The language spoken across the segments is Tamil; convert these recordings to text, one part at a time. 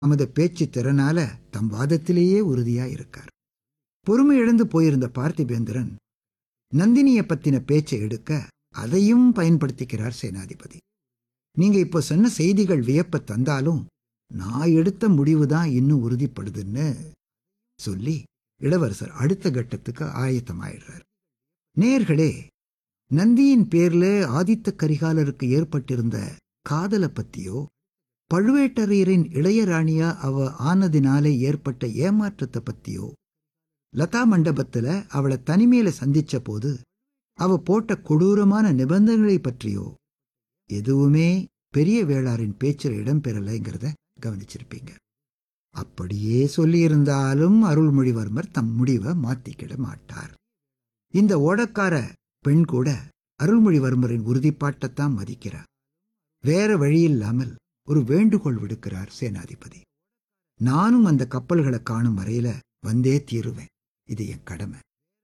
தமது பேச்சு திறனால தம் வாதத்திலேயே உறுதியா இருக்கார் பொறுமை இழந்து போயிருந்த பார்த்திபேந்திரன் நந்தினிய பத்தின பேச்சை எடுக்க அதையும் பயன்படுத்திக்கிறார் சேனாதிபதி நீங்க இப்போ சொன்ன செய்திகள் வியப்ப தந்தாலும் நான் எடுத்த முடிவு தான் இன்னும் உறுதிப்படுதுன்னு சொல்லி இளவரசர் அடுத்த கட்டத்துக்கு ஆயத்தமாயிடுறார் நேர்களே நந்தியின் பேர்ல ஆதித்த கரிகாலருக்கு ஏற்பட்டிருந்த காதலை பத்தியோ பழுவேட்டரையரின் இளையராணியா அவ ஆனதினாலே ஏற்பட்ட ஏமாற்றத்தை பத்தியோ லதா மண்டபத்துல அவளை தனிமையில சந்திச்ச போது அவ போட்ட கொடூரமான நிபந்தனைகளை பற்றியோ எதுவுமே பெரிய வேளாரின் பேச்சில் இடம்பெறலைங்கிறத கவனிச்சிருப்பீங்க அப்படியே சொல்லியிருந்தாலும் அருள்மொழிவர்மர் தம் முடிவை மாத்திக்கிட மாட்டார் இந்த ஓடக்கார பெண் கூட அருள்மொழிவர்மரின் உறுதிப்பாட்டைத்தான் மதிக்கிறார் வேற வழியில்லாமல் ஒரு வேண்டுகோள் விடுக்கிறார் சேனாதிபதி நானும் அந்த கப்பல்களை காணும் வரையில வந்தே தீருவேன் இது என் கடமை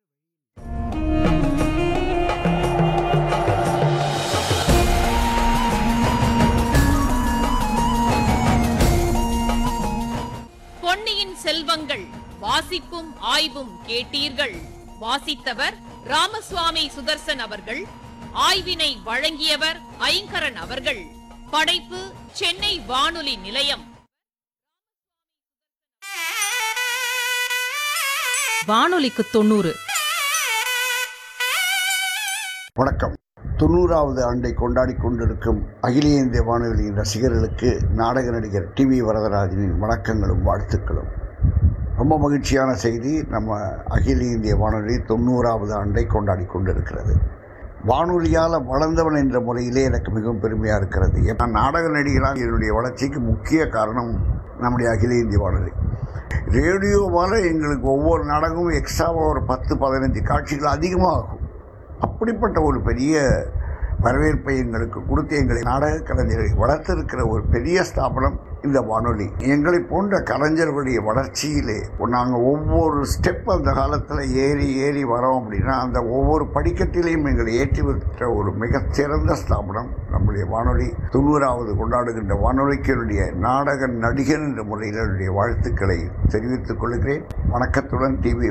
பொன்னியின் செல்வங்கள் வாசிப்பும் ஆய்வும் கேட்டீர்கள் வாசித்தவர் ராமசுவாமி சுதர்சன் அவர்கள் ஆய்வினை வழங்கியவர் ஐங்கரன் அவர்கள் படைப்பு சென்னை வானொலி நிலையம் வானொலிக்கு தொண்ணூறு வணக்கம் தொண்ணூறாவது ஆண்டை கொண்டாடி கொண்டிருக்கும் அகில இந்திய வானொலியின் ரசிகர்களுக்கு நாடக நடிகர் டி வி வரதராஜனின் வணக்கங்களும் வாழ்த்துக்களும் ரொம்ப மகிழ்ச்சியான செய்தி நம்ம அகில இந்திய வானொலி தொண்ணூறாவது ஆண்டை கொண்டாடி கொண்டிருக்கிறது வானொலியால் வளர்ந்தவன் என்ற முறையிலே எனக்கு மிகவும் பெருமையாக இருக்கிறது ஏன்னா நாடக நடிகராக என்னுடைய வளர்ச்சிக்கு முக்கிய காரணம் நம்முடைய அகில இந்திய வானொலி ரேடியோவால் எங்களுக்கு ஒவ்வொரு நாடகமும் எக்ஸ்ட்ராவாக ஒரு பத்து பதினஞ்சு காட்சிகள் அதிகமாகும் அப்படிப்பட்ட ஒரு பெரிய வரவேற்பை எங்களுக்கு கொடுத்து எங்களை நாடக கலைஞர்களை வளர்த்திருக்கிற ஒரு பெரிய ஸ்தாபனம் இந்த வானொலி எங்களை போன்ற கலைஞர்களுடைய வளர்ச்சியிலே நாங்கள் ஒவ்வொரு ஸ்டெப் அந்த காலத்தில் ஏறி ஏறி வரோம் அப்படின்னா அந்த ஒவ்வொரு படிக்கட்டிலையும் எங்களை ஏற்றி விட்ட ஒரு மிகச்சிறந்த ஸ்தாபனம் நம்முடைய வானொலி தொண்ணூறாவது கொண்டாடுகின்ற வானொலிக்கு என்னுடைய நாடக நடிகர் என்ற முறையில் என்னுடைய வாழ்த்துக்களை தெரிவித்துக் கொள்கிறேன் வணக்கத்துடன் டிவி